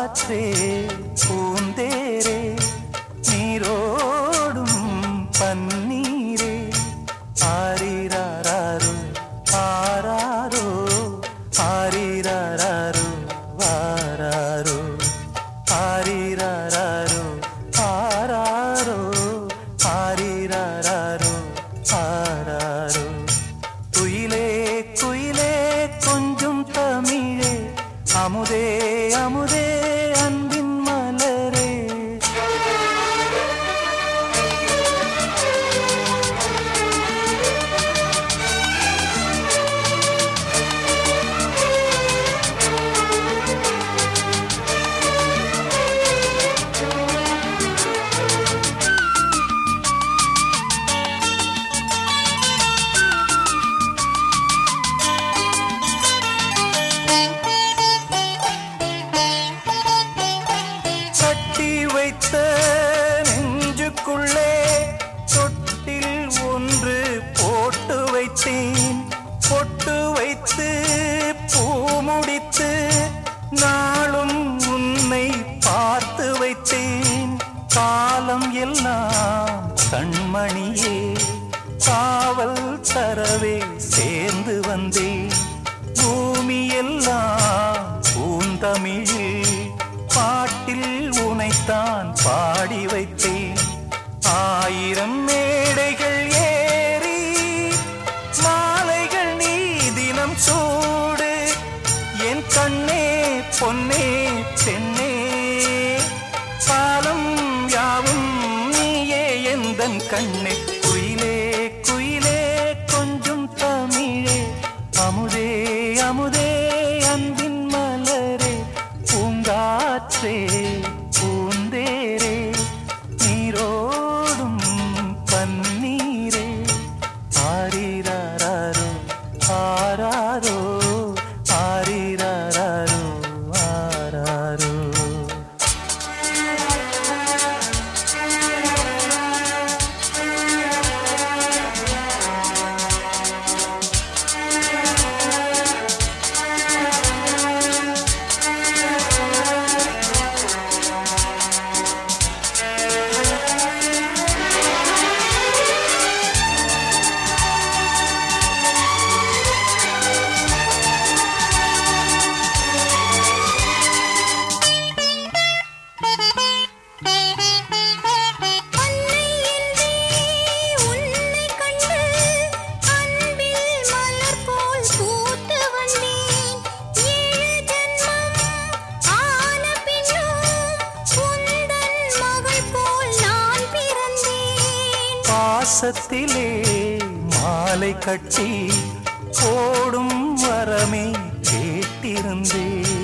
பூங்காற்றே பூந்தேரே நீரோடும் பன்னீரே ஆரிராரோ ஆராரோ ஆரிராரோ வாராரோ ஆரிராரோ ஆராரோ ஆரிராரோ ஆராரோ குயிலே குயிலே கொஞ்சம் தமிழே அமுதே அமுதே அன்பின் மலரே கட்டி வைத்த நெஞ்சுக்குள்ளே தொட்டில் ஒன்று போட்டு வைத்தேன் பொட்டு வைத்து பூ முடித்து நாளும் உன்னை பார்த்து வைத்தேன் காலம் எல்லாம் கண்மணியே காவல் தரவே சேர்ந்து வந்தேன் பூமி எல்லாம் பூந்தமிழில் பாட்டில் உனைத்தான் பாடி வைத்தேன் ஆயிரம் மேடைகள் ஏறி மாலைகள் நீ தினம் சூடு என் கண்ணே பொன்னே பெண்ணே பாலம் யாவும் நீயே எந்தன் கண்ணே குயிலே குயிலே கொஞ்சம் தமிழே அமுதே அமுதே அன்பின் மலரே பூங்காற்றே பூந்தேரே நீரோடும் பன்னீரே ஆரிராரோ ஆராரோ ஆரிராரோ ஆராரோ அன்னை என்றே உன்னை கண்டு அன்பில் மலர் போல் பூத்து வந்தேன் ஏழு ஜென்மம் ஆன பின்னும் உந்தன் மகள் போல் நான் பிறந்தேன் பாசத்திலே மாலை கட்டி போடும் வரமே கேட்டிருந்தேன்